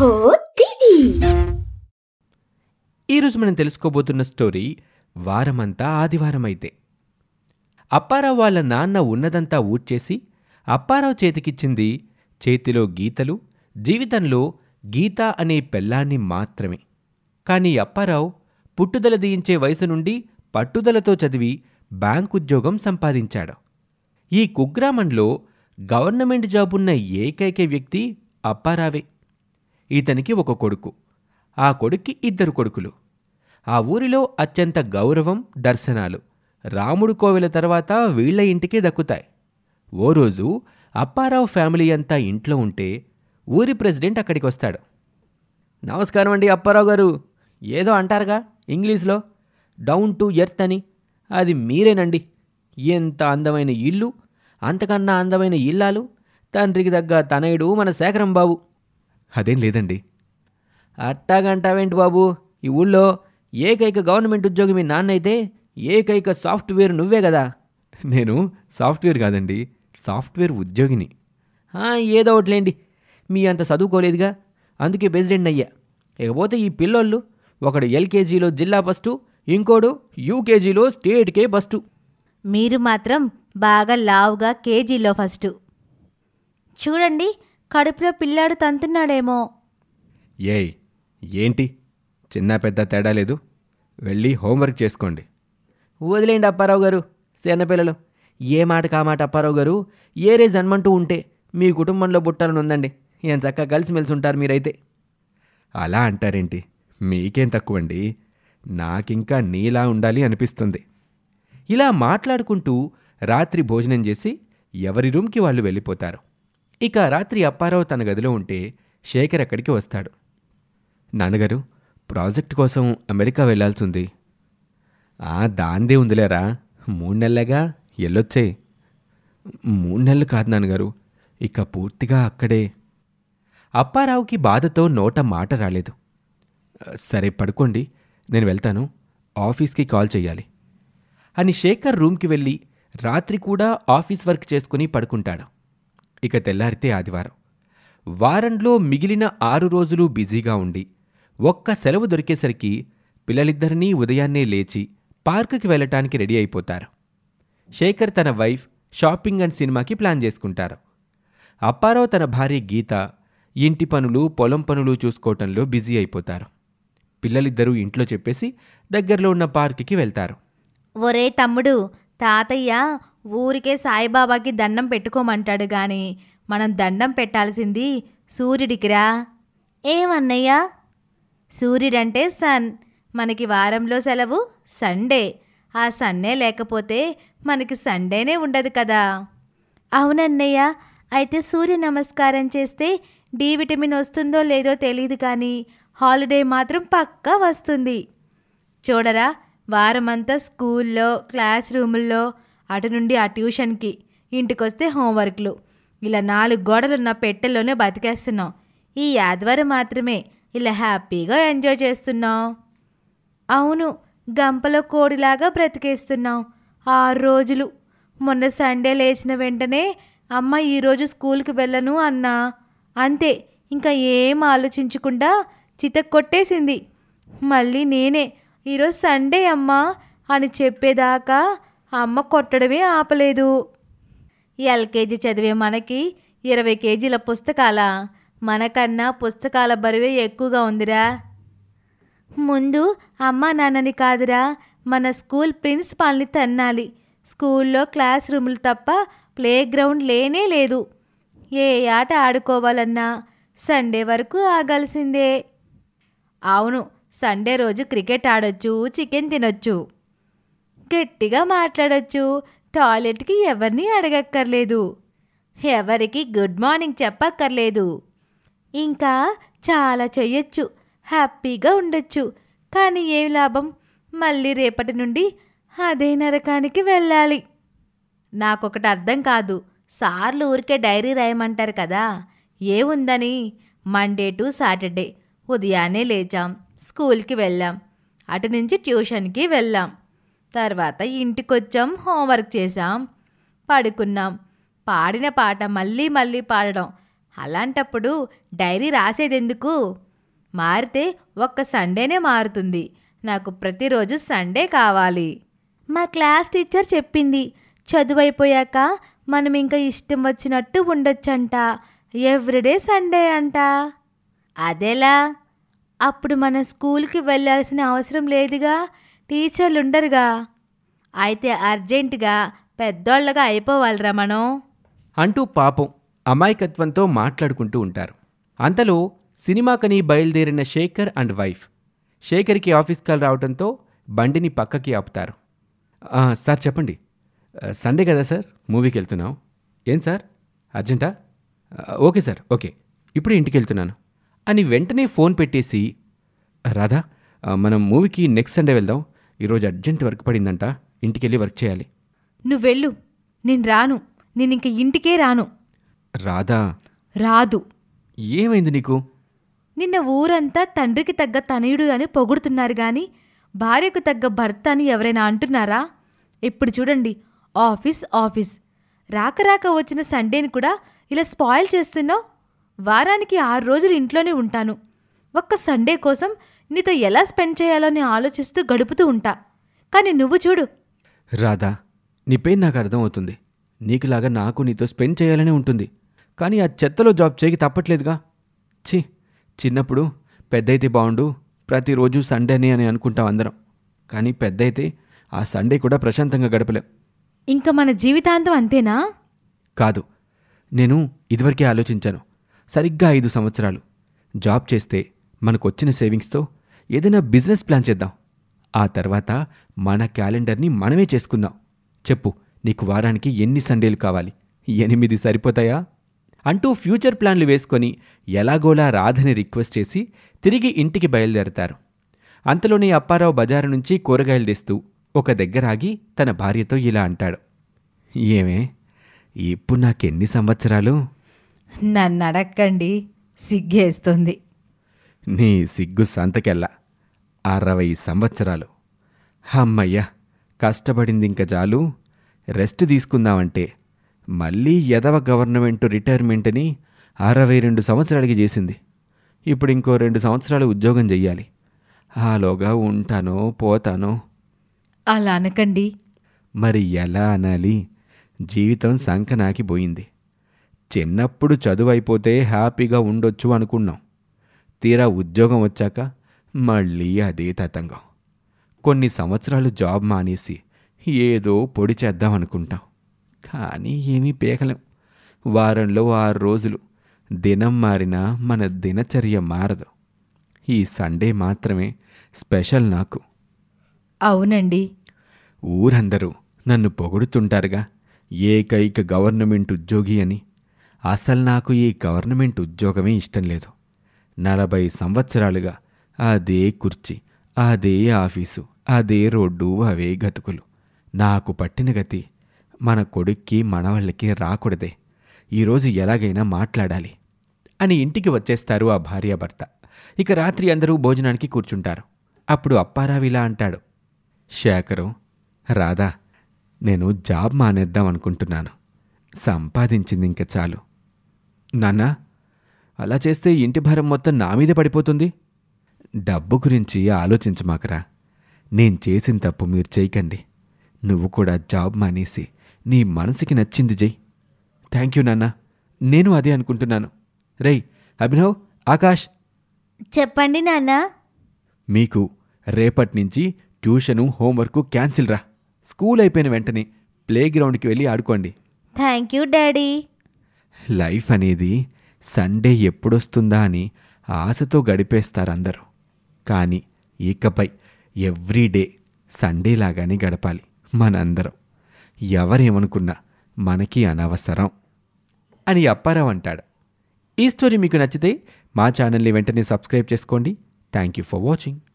ఓహో టీవీ ఈరోజు మనం తెలుసుకోబోతున్న స్టోరీ వారమంతా ఆదివారం అయితే అప్పారావు వాళ్ళ నాన్న ఉన్నదంతా ఊడ్చేసి అప్పారావు చేతికిచ్చింది చేతిలో గీతలు జీవితంలో గీత అనే పెళ్ళాన్ని మాత్రమే కానీ అప్పారావు పుట్టుదల దీయించే వయసు నుండి పట్టుదలతో చదివి బ్యాంక్ ఉద్యోగం సంపాదించాడు ఈ కుగ్రామంలో గవర్నమెంట్ జాబ్ ఉన్న ఏకైక వ్యక్తి అప్పారావే ఇతనికి ఒక కొడుకు ఆ కొడుక్కి ఇద్దరు కొడుకులు ఆ ఊరిలో అత్యంత గౌరవం దర్శనాలు రాముడు కోవెల తర్వాత వీళ్ళ ఇంటికే దక్కుతాయి ఓ రోజు అప్పారావు ఫ్యామిలీ అంతా ఇంట్లో ఉంటే ఊరి ప్రెసిడెంట్ అక్కడికి వస్తాడు నమస్కారం అండి అప్పారావు గారు ఏదో అంటారుగా ఇంగ్లీష్లో డౌన్ టు ఎర్త్ అని అది మీరేనండి ఎంత అందమైన ఇల్లు అంతకన్నా అందమైన ఇల్లాలు తండ్రికి దగ్గ తనయుడు మన శేఖరం బాబు అదేం లేదండి అట్టాగంటావేంటి బాబు ఈ ఊళ్ళో ఏకైక గవర్నమెంట్ ఉద్యోగి మీ నాన్న అయితే ఏకైక సాఫ్ట్వేర్ నువ్వే కదా నేను సాఫ్ట్వేర్ కాదండి సాఫ్ట్వేర్ ఉద్యోగిని "ఆ, ఏదో ఒకటిలేండి మీ అంత చదువుకోలేదుగా అందుకే ప్రెసిడెంట్ అయ్యా ఇకపోతే ఈ పిల్లోళ్ళు ఒకడు ఎల్కేజీలో జిల్లా ఫస్టు ఇంకోడు యూకేజీలో స్టేట్కే ఫస్టు మీరు మాత్రం బాగా లావుగా కేజీలో ఫస్ట్ చూడండి కడుపులో పిల్లాడు తంతున్నాడేమో ఏయ్ ఏంటి చిన్న పెద్ద తేడా లేదు వెళ్ళి హోంవర్క్ చేసుకోండి వదిలేండి అప్పారావు గారు చిన్నపిల్లలు ఏ మాట కామాట అప్పారావు గారు ఏరే జన్మంటూ ఉంటే మీ కుటుంబంలో బుట్టాలని ఉందండి ఏం చక్కగా కలిసిమెలిసి ఉంటారు మీరైతే అలా అంటారేంటి మీకేం తక్కువండి నాకింకా నీలా ఉండాలి అనిపిస్తుంది ఇలా మాట్లాడుకుంటూ రాత్రి భోజనం చేసి ఎవరి రూమ్కి వాళ్ళు వెళ్ళిపోతారు ఇక రాత్రి అప్పారావు తన గదిలో ఉంటే శేఖర్ అక్కడికి వస్తాడు నాన్నగారు ప్రాజెక్ట్ కోసం అమెరికా వెళ్ళాల్సింది ఆ దాందే ఉందిలేరా మూడు నెలలేగా వెళ్ళొచ్చే మూడు నెలలు కాదు నాన్నగారు ఇక పూర్తిగా అక్కడే అప్పారావుకి బాధతో నోట మాట రాలేదు సరే పడుకోండి నేను వెళ్తాను ఆఫీస్కి కాల్ చేయాలి అని శేఖర్ రూమ్కి వెళ్ళి రాత్రి కూడా ఆఫీస్ వర్క్ చేసుకుని పడుకుంటాడు ఇక తెల్లారితే ఆదివారం వారంలో మిగిలిన ఆరు రోజులు బిజీగా ఉండి ఒక్క సెలవు దొరికేసరికి పిల్లలిద్దరినీ ఉదయాన్నే లేచి పార్కుకి వెళ్ళటానికి రెడీ అయిపోతారు శేఖర్ తన వైఫ్ షాపింగ్ అండ్ సినిమాకి ప్లాన్ చేసుకుంటారు అప్పారావు తన భార్య గీత ఇంటి పనులు పొలం పనులు చూసుకోవటంలో బిజీ అయిపోతారు పిల్లలిద్దరూ ఇంట్లో చెప్పేసి దగ్గరలో ఉన్న పార్కుకి వెళ్తారు ఒరే తమ్ముడు తాతయ్య ఊరికే సాయిబాబాకి దండం పెట్టుకోమంటాడు గాని మనం దండం పెట్టాల్సింది సూర్యుడికిరా ఏమన్నయ్యా సూర్యుడంటే సన్ మనకి వారంలో సెలవు సండే ఆ సన్నే లేకపోతే మనకి సండేనే ఉండదు కదా అవునన్నయ్య అయితే సూర్య నమస్కారం చేస్తే డి విటమిన్ వస్తుందో లేదో తెలియదు కానీ హాలిడే మాత్రం పక్కా వస్తుంది చూడరా వారమంతా స్కూల్లో క్లాస్ రూముల్లో అటు నుండి ఆ ట్యూషన్కి ఇంటికొస్తే హోంవర్క్లు ఇలా నాలుగు గోడలున్న పెట్టెల్లోనే బతికేస్తున్నాం ఈ ఆదివారం మాత్రమే ఇలా హ్యాపీగా ఎంజాయ్ చేస్తున్నాం అవును గంపలో కోడిలాగా బ్రతికేస్తున్నాం ఆరు రోజులు మొన్న సండే లేచిన వెంటనే అమ్మ ఈరోజు స్కూల్కి వెళ్ళను అన్నా అంతే ఇంకా ఏం ఆలోచించకుండా చితక్ కొట్టేసింది మళ్ళీ నేనే ఈరోజు సండే అమ్మా అని చెప్పేదాకా అమ్మ కొట్టడమే ఆపలేదు ఎల్కేజీ చదివే మనకి ఇరవై కేజీల పుస్తకాల మనకన్నా పుస్తకాల బరువే ఎక్కువగా ఉందిరా ముందు అమ్మా నాన్నని కాదురా మన స్కూల్ ప్రిన్సిపాల్ని తన్నాలి స్కూల్లో క్లాస్ రూములు తప్ప ప్లే గ్రౌండ్ లేనే లేదు ఏ ఆట ఆడుకోవాలన్నా సండే వరకు ఆగాల్సిందే అవును సండే రోజు క్రికెట్ ఆడొచ్చు చికెన్ తినొచ్చు గట్టిగా మాట్లాడొచ్చు టాయిలెట్కి ఎవరిని అడగక్కర్లేదు ఎవరికి గుడ్ మార్నింగ్ చెప్పక్కర్లేదు ఇంకా చాలా చెయ్యొచ్చు హ్యాపీగా ఉండొచ్చు కానీ ఏం లాభం మళ్ళీ రేపటి నుండి అదే నరకానికి వెళ్ళాలి నాకొకటి అర్థం కాదు సార్లు ఊరికే డైరీ రాయమంటారు కదా ఏముందని మండే టు సాటర్డే ఉదయాన్నే లేచాం స్కూల్కి వెళ్ళాం అటు నుంచి ట్యూషన్కి వెళ్ళాం తర్వాత ఇంటికొచ్చాం హోంవర్క్ చేసాం పడుకున్నాం పాడిన పాట మళ్ళీ మళ్ళీ పాడడం అలాంటప్పుడు డైరీ రాసేదెందుకు మారితే ఒక్క సండేనే మారుతుంది నాకు ప్రతిరోజు సండే కావాలి మా క్లాస్ టీచర్ చెప్పింది చదువైపోయాక మనం ఇంకా ఇష్టం వచ్చినట్టు ఉండొచ్చంట ఎవ్రీడే సండే అంట అదెలా అప్పుడు మన స్కూల్కి వెళ్ళాల్సిన అవసరం లేదుగా టీచర్లు ఉండరుగా అయితే అర్జెంటుగా పెద్దోళ్ళగా అయిపోవాలిరా మనం అంటూ పాపం అమాయకత్వంతో మాట్లాడుకుంటూ ఉంటారు అంతలో సినిమాకని బయలుదేరిన శేఖర్ అండ్ వైఫ్ శేఖర్కి ఆఫీస్ కాల్ రావడంతో బండిని పక్కకి ఆపుతారు "ఆ, సార్ చెప్పండి ఆ, సండే కదా సార్ మూవీకి వెళ్తున్నాం ఏం సార్ అర్జెంటా "ఆ, ఓకే సార్ ఓకే ఇప్పుడే ఇంటికి వెళ్తున్నాను అని వెంటనే ఫోన్ పెట్టేసి రాధా ఆ, మనం మూవీకి నెక్స్ట్ సండే వెళ్దాం ఈరోజు అర్జెంట్ వర్క్ పడిందంట ఇంటికి వెళ్ళి వర్క్ చేయాలి నువ్వు వెళ్ళు నేను రాను నేను ఇంక ఇంటికే రాను రాధా రాదు ఏమైంది నీకు నిన్న ఊరంతా తండ్రికి తగ్గ తనయుడు అని పొగుడుతున్నారు గాని భార్యకు తగ్గ భర్త అని ఎవరైనా అంటున్నారా ఇప్పుడు చూడండి ఆఫీస్ ఆఫీస్ రాక రాక వచ్చిన సండేని కూడా ఇలా స్పాయిల్ చేస్తున్నావు వారానికి ఆరు రోజులు ఇంట్లోనే ఉంటాను ఒక్క సండే కోసం నీతో ఎలా స్పెండ్ చేయాలని ఆలోచిస్తూ గడుపుతూ ఉంటా కానీ నువ్వు చూడు రాధా నీ పెయిన్ నాకు అర్థమవుతుంది నీకులాగా నాకు నీతో స్పెండ్ చేయాలనే ఉంటుంది కానీ ఆ చెత్తలో జాబ్ చేయకి తప్పట్లేదుగా ఛీ చిన్నప్పుడు పెద్దయితే బాగుండు ప్రతిరోజు సండేనే అని అనుకుంటాం అందరం కానీ పెద్దయితే ఆ సండే కూడా ప్రశాంతంగా గడపలేం ఇంకా మన జీవితాంతం అంతేనా కాదు నేను ఇదివరకే ఆలోచించాను సరిగ్గా ఐదు సంవత్సరాలు జాబ్ చేస్తే మనకొచ్చిన సేవింగ్స్తో ఏదైనా బిజినెస్ ప్లాన్ చేద్దాం ఆ తర్వాత మన క్యాలెండర్ని మనమే చేసుకుందాం చెప్పు నీకు వారానికి ఎన్ని సండేలు కావాలి ఎనిమిది సరిపోతాయా అంటూ ఫ్యూచర్ ప్లాన్లు వేసుకొని ఎలాగోలా రాధని రిక్వెస్ట్ చేసి తిరిగి ఇంటికి బయలుదేరతారు అంతలోనే అప్పారావు బజారు నుంచి కూరగాయలు తెస్తూ ఒక దగ్గర ఆగి తన భార్యతో ఇలా అంటాడు ఏమే ఇప్పుడు నాకెన్ని సంవత్సరాలు నన్ను అడక్కండి సిగ్గేస్తుంది నీ సిగ్గు సంతకెళ్ళ అరవై సంవత్సరాలు అమ్మయ్య కష్టపడింది ఇంక చాలు రెస్ట్ తీసుకుందామంటే మళ్ళీ ఎదవ గవర్నమెంట్ రిటైర్మెంట్ అని అరవై రెండు సంవత్సరాలకి చేసింది ఇప్పుడు ఇంకో రెండు సంవత్సరాలు ఉద్యోగం చెయ్యాలి ఆలోగా ఉంటానో పోతానో అలా అనకండి మరి ఎలా అనాలి జీవితం సంకనాకి పోయింది చిన్నప్పుడు చదువు అయిపోతే హ్యాపీగా ఉండొచ్చు అనుకున్నాం తీరా ఉద్యోగం వచ్చాక మళ్ళీ అదే తతంగం కొన్ని సంవత్సరాలు జాబ్ మానేసి ఏదో పొడి చేద్దాం అనుకుంటాం కానీ ఏమీ పీకలేం వారంలో ఆరు రోజులు దినం మారినా మన దినచర్య మారదు ఈ సండే మాత్రమే స్పెషల్ నాకు అవునండి ఊరందరూ నన్ను పొగుడుతుంటారుగా ఏకైక గవర్నమెంట్ ఉద్యోగి అని అసలు నాకు ఈ గవర్నమెంట్ ఉద్యోగమే ఇష్టం లేదు నలభై సంవత్సరాలుగా అదే కుర్చీ అదే ఆఫీసు అదే రోడ్డు అవే గతుకులు నాకు పట్టిన గతి మన కొడుక్కి మనవాళ్ళకి రాకూడదే ఈరోజు ఎలాగైనా మాట్లాడాలి అని ఇంటికి వచ్చేస్తారు ఆ భార్యాభర్త ఇక రాత్రి అందరూ భోజనానికి కూర్చుంటారు అప్పుడు అప్పారావు ఇలా అంటాడు శేఖరు రాధా నేను జాబ్ మానేద్దాం అనుకుంటున్నాను సంపాదించింది ఇంక చాలు నాన్నా అలా చేస్తే ఇంటి భారం మొత్తం నా మీద పడిపోతుంది డబ్బు గురించి ఆలోచించమాకరా నేను చేసిన తప్పు మీరు చేయకండి నువ్వు కూడా జాబ్ మానేసి నీ మనసుకి నచ్చింది జై థ్యాంక్ యూ నాన్న నేను అదే అనుకుంటున్నాను రేయ్ అభినవ్ ఆకాష్ చెప్పండి నాన్న మీకు రేపటి నుంచి ట్యూషను హోంవర్క్ క్యాన్సిల్ రా స్కూల్ అయిపోయిన వెంటనే ప్లే గ్రౌండ్కి వెళ్ళి ఆడుకోండి థ్యాంక్ యూ డాడీ లైఫ్ అనేది సండే ఎప్పుడొస్తుందా అని ఆశతో గడిపేస్తారు అందరూ కానీ ఇకపై ఎవ్రీడే సండే లాగానే గడపాలి మనందరం ఎవరేమనుకున్నా మనకి అనవసరం అని అప్పారావు అంటాడు ఈ స్టోరీ మీకు నచ్చితే మా ఛానల్ని వెంటనే సబ్స్క్రైబ్ చేసుకోండి థ్యాంక్ యూ ఫర్ వాచింగ్